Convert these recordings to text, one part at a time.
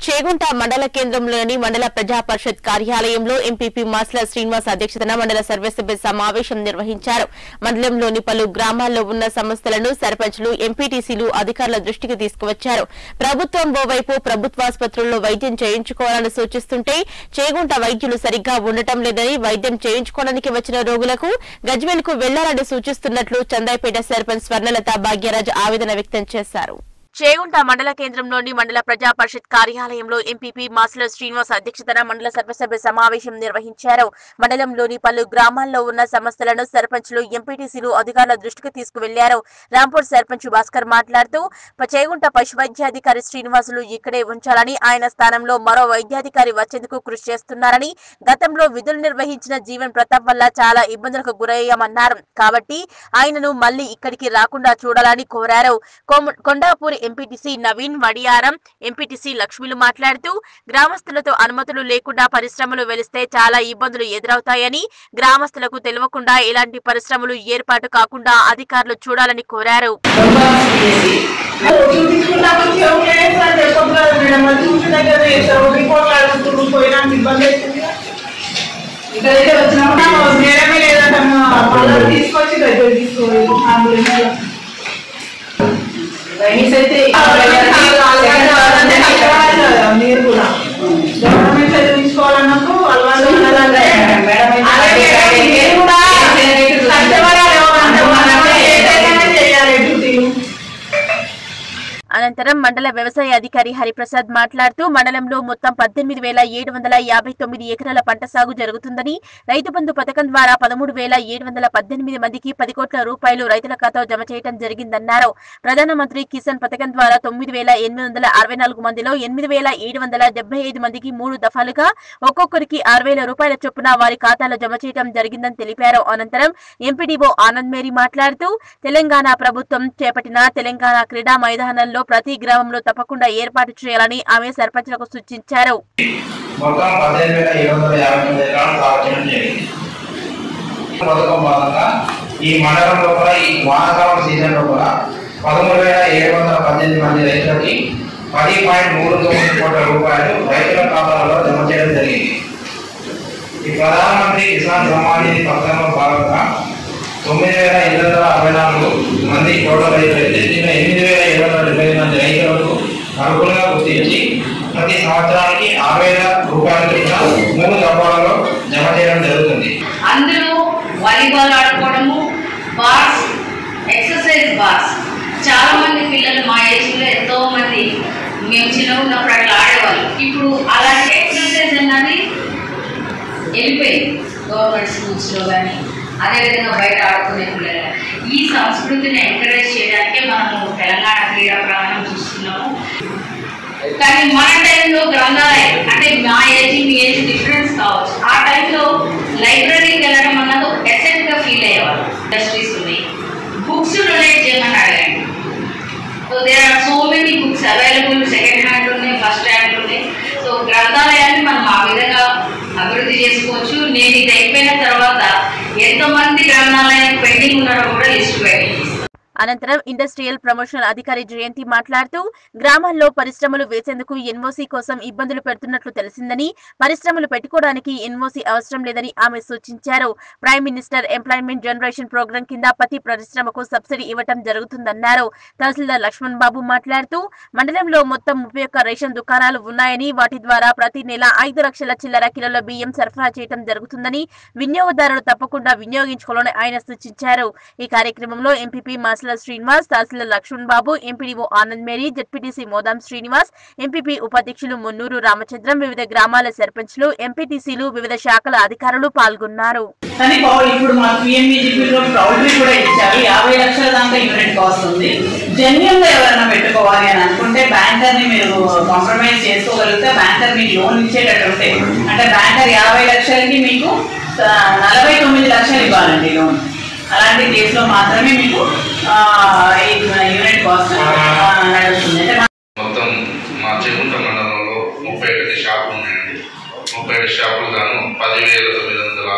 చేగుంట మండల కేంద్రంలోని మండల ప్రజా పరిషత్ కార్యాలయంలో ఎంపీపీ మాస్ల శ్రీనివాస్ అధ్యక్షతన మండల సర్వసభ్య సమావేశం నిర్వహించారు మండలంలోని పలు గ్రామాల్లో ఉన్న సమస్యలను సర్పంచ్లు ఎంపీటీసీలు అధికారుల దృష్టికి తీసుకువచ్చారు ప్రభుత్వం ఓవైపు ప్రభుత్వాసుపత్రుల్లో వైద్యం చేయించుకోవాలని సూచిస్తుంటే చేగుంట వైద్యులు సరిగ్గా ఉండటం లేదని వైద్యం చేయించుకోవడానికి వచ్చిన రోగులకు గజ్వేల్ కు వెళ్లాలని సూచిస్తున్నట్లు చందాయిపేట సర్పంచ్ స్వర్ణలత భాగ్యరాజ్ ఆవేదన వ్యక్తం చేశారు చేగుంట మండల కేంద్రంలోని మండల ప్రజా పరిషత్ కార్యాలయంలో ఎంపీపీ మాసుల శ్రీనివాస్ అధ్యక్షతన మండల సర్వసభ్య సమావేశం నిర్వహించారు మండలంలోని పలు గ్రామాల్లో ఉన్న సమస్యలను సర్పంచ్లు ఎంపీటీసీలు అధికారుల దృష్టికి తీసుకువెళ్లారు రాంపూర్ సర్పంచ్ భాస్కర్ మాట్లాడుతూ ప- చేగుంట పశు వైద్యాధికారి శ్రీనివాసులు ఇక్కడే ఉంచాలని ఆయన స్థానంలో మరో వైద్యాధికారి వచ్చేందుకు కృషి చేస్తున్నారని గతంలో విధులు నిర్వహించిన జీవన్ ప్రతాప్ వల్ల చాలా ఇబ్బందులకు గురయ్యామన్నారు కాబట్టి ఆయనను మళ్లీ ఇక్కడికి రాకుండా చూడాలని కోరారు కోమ- కొండాపూర్ ఎంపీటీసీ నవీన్ వడియారం ఎంపీటీసీ లక్ష్మిలు మాట్లాడుతూ గ్రామస్తులతో అనుమతులు లేకుండా పరిశ్రమలు వెలిస్తే చాలా ఇబ్బందులు ఎదురవుతాయని గ్రామస్తులకు తెలియకుండా ఎలాంటి పరిశ్రమలు ఏర్పాటు కాకుండా అధికారులు చూడాలని కోరారు చూపించుకున్నాము చెవు చేస్తాను చెప్పలేదు మేడం మరి చూసి దగ్గర చేస్తాము రిపోర్ట్లు అడుగుతున్నారు పోయినాక ఇబ్బంది అవుతుంది ఇక్కడైతే వచ్చినప్పుడు నేరమే లేదంటమ్మా వాళ్ళని తీసుకొచ్చి దగ్గర తీసుకోవాలి అంబులెన్స్ అయితే మీరు కూడా గవర్నమెంట్ చదివించుకోవాలన్నప్పుడు అలవాటు ఉండాలంటే అలాగే మీరు కూడా కష్టపడాలి ఎవరంటే వాళ్ళంటే ఏదైనా చేయాలి డ్యూటీలు అనంతరం మండల వ్యవసాయ అధికారి హరిప్రసాద్ మాట్లాడుతూ మండలంలో మొత్తం పద్దెనిమిది వేల ఏడు వందల యాభై తొమ్మిది ఎకరాల పంట సాగు జరుగుతుందని రైతు బంధు పథకం ద్వారా పదమూడు వేల ఏడు వందల పద్దెనిమిది మందికి పది కోట్ల రూపాయలు రైతుల ఖాతా జమ చేయడం జరిగిందన్నారు ప్రధానమంత్రి కిసాన్ పథకం ద్వారా తొమ్మిది వేల ఎనిమిది వందల అరవై నాలుగు మందిలో ఎనిమిది వేల ఏడు వందల డెబ్బై ఐదు మందికి మూడు దఫాలుగా ఒక్కొక్కరికి ఆరు వేల రూపాయల చొప్పున వారి ఖాతాలో జమ చేయడం జరిగిందని తెలిపారు అనంతరం ఎంపీడీఓ ఆనంద్ మేరీ మాట్లాడుతూ తెలంగాణ ప్రభుత్వం చేపట్టిన తెలంగాణ క్రీడా మైదానంలో ప్రతి గ్రామంలో తప్పకుండా ఏర్పాటు చేయాలని ఆమె సర్పంచ్లకు సూచించారు మొత్తం పదిహేను వేల ఏడు వందల యాభై తొమ్మిది ఎకరాలు సాగు చేయడం జరిగింది ఈ పథకం భాగంగా ఈ మండలం లోపల ఈ వానాకాలం సీజన్ లోపల పదమూడు వేల ఏడు వందల పద్దెనిమిది మంది రైతులకి పది పాయింట్ మూడు తొమ్మిది కోట్ల రూపాయలు రైతుల ఖాతాలలో జమ చేయడం జరిగింది ఈ ప్రధానమంత్రి కిసాన్ సమ్మాన్ నిధి పథకంలో భాగంగా తొమ్మిది వేల ఎనిమిది వందల అరవై నాలుగు మంది టోటల్ రైతులు అయితే దీనిలో ఎనిమిది వేల ఏడు వందల డెబ్బై ఐదు మంది రైతులకు అర్హులుగా గుర్తించి ప్రతి సంవత్సరానికి ఆరు వేల రూపాయల చొప్పున మూడు దఫాలలో జమ చేయడం జరుగుతుంది అందరూ వాలీబాల్ ఆడుకోవడము బార్స్ ఎక్సర్సైజ్ బార్స్ చాలా మంది పిల్లలు మా ఏజ్లో ఎంతో మంది మేము చిన్నగా ఉన్నప్పుడు అట్లా ఆడేవాళ్ళు ఇప్పుడు అలాంటి ఎక్సర్సైజ్ అన్నది వెళ్ళిపోయింది గవర్నమెంట్ స్కూల్స్లో కానీ అదేవిధంగా బయట ఆడుకునే పిల్లలు కానీ. ఈ సంస్కృతిని ఎంకరేజ్ చేయడానికే మనము తెలంగాణ క్రీడా ప్రాంగణం చూస్తున్నాము కానీ మన టైంలో గ్రంథాలయం అంటే మా ఏజ్ మీ ఏజ్ డిఫరెన్స్ కావచ్చు ఆ టైంలో లైబ్రరీకి వెళ్ళడం అన్నది ఒక ఎసెంట్ గా ఫీల్ అయ్యేవాళ్ళు ఇండస్ట్రీస్ ఉన్నాయి బుక్స్ డొనేట్ చేయమని అడగండి so there are so many books available second hand ఉన్నాయి ఫస్ట్ హ్యాండ్ ఉన్నాయి సో గ్రంథాలయాన్ని మనం ఆ విధంగా అభివృద్ధి చేసుకోవచ్చు నేను ఇది అయిపోయిన తర్వాత ఎంతమంది గ్రంథాలయం పెండింగ్ ఉన్నారో కూడా లిస్ట్ పెట్టింది అనంతరం ఇండస్ట్రియల్ ప్రమోషన్ అధికారి జయంతి మాట్లాడుతూ గ్రామాల్లో పరిశ్రమలు వేసేందుకు ఎన్ఓసీ కోసం ఇబ్బందులు పెడుతున్నట్లు తెలిసిందని పరిశ్రమలు పెట్టుకోవడానికి ఎన్ఓసీ అవసరం లేదని ఆమె సూచించారు prime minister employment generation programme కింద ప్రతి పరిశ్రమకు సబ్సిడీ ఇవ్వటం జరుగుతుందన్నారు తహసీల్దార్ లక్ష్మణ్ బాబు మాట్లాడుతూ మండలంలో మొత్తం ముప్పై ఒక్క రేషన్ దుకాణాలు ఉన్నాయని వాటి ద్వారా ప్రతి నెల ఐదు లక్షల చిల్లర కిలోల బియ్యం సరఫరా చేయడం జరుగుతుందని వినియోగదారులు తప్పకుండా వినియోగించుకోవాలని ఆయన సూచించారు ఈ కార్యక్రమంలో ఎంపీపీ మాసల శ్రీనివాస్ తహసీల్దార్ Laxman Babu MPDO Anand Mary ZPTC Modam Srinivas MPP ఉపాధ్యక్షులు మున్నూరు రామచంద్రం వివిధ గ్రామాల సర్పంచ్లు ఎంపీటీసీలు వివిధ శాఖల అధికారులు పాల్గొన్నారు కానీ పౌ- ఇప్పుడు మా పిఎంఈజీపీలో పౌల్ట్రీ కూడా ఇచ్చారు యాభై లక్షల దాకా యూనిట్ కాస్ట్ ఉంది జెన్యున్ గా ఎవరైనా పెట్టుకోవాలి అని అనుకుంటే బ్యాంకర్ ని మీరు కాంప్రమైజ్ చేసుకోగలిగితే బ్యాంకర్ మీకు లోన్ ఇచ్చేటట్టు ఉంటే అంటే బ్యాంకర్ యాభై లక్షలకి మీకు ఆ, నలభై తొమ్మిది లక్షలు ఇవ్వాలండి లోన్ అలాంటి కేసులో మాత్రమే మీకు ఆ, ఈ యూనిట్ కాస్ట్ నడుస్తుంది అంటే మొత్తం మా చెగుంట మండలంలో ముప్పై ఒకటి షాపులు ఉన్నాయండి ముప్పై ఏడు షాపులు గాను పదివేల తొమ్మిది వందల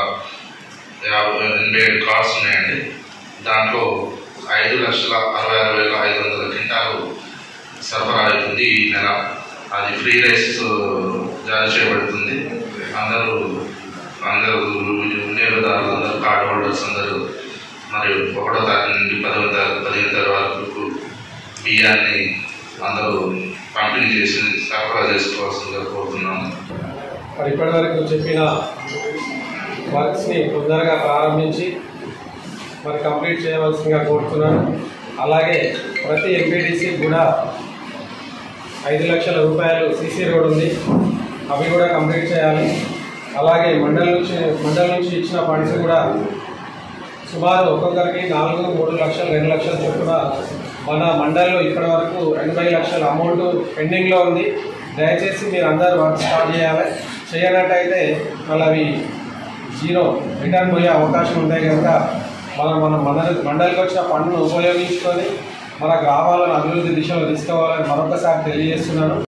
యాభై ఎనభై ఏడు కార్స్ ఉన్నాయండి దాంట్లో ఐదు లక్షల అరవై ఆరు వేల ఐదు వందల క్వింటాలు సరఫరా అవుతుంది ఈ నెల అది ఫ్రీ రైస్ జారీ చేయబడుతుంది అందరూ అందరూ వినియోగదారులు అందరూ కార్డ్ హోల్డర్స్ అందరూ మరియు ఒకటో తారీఖు నుండి పదవ తారీఖు పదిహేను తారీఖు వరకు బియ్యాన్ని అందరూ పంపిణీ చేసి సరఫరా చేసుకోవాల్సిందిగా కోరుతున్నాము మరి ఇప్పటివరకు చెప్పిన వర్క్స్ని తొందరగా ప్రారంభించి మరి కంప్లీట్ చేయవలసిందిగా కోరుతున్నాను అలాగే ప్రతి ఎంపీటీసీ కూడా ఐదు లక్షల రూపాయలు సీసీ రోడ్ ఉంది అవి కూడా కంప్లీట్ చేయాలి అలాగే మండల్ నుంచి మండల్ నుంచి ఇచ్చిన ఫండ్స్ కూడా సుమారు ఒక్కొక్కరికి నాలుగు మూడు లక్షలు రెండు లక్షల చొప్పున మన మండల్లో ఇప్పటి వరకు ఎనభై లక్షల అమౌంట్ పెండింగ్లో ఉంది దయచేసి మీరు అందరూ వర్క్ స్టార్ట్ చేయాలి చేయనట్టయితే మళ్ళీ అవి జీరో రిటర్న్ పోయే అవకాశం ఉంటాయి కనుక మనం మన మండల మండలికి వచ్చిన ఫండ్ను ఉపయోగించుకొని మన గ్రామాలను అభివృద్ధి దిశలో తీసుకోవాలని మరొకసారి తెలియజేస్తున్నాను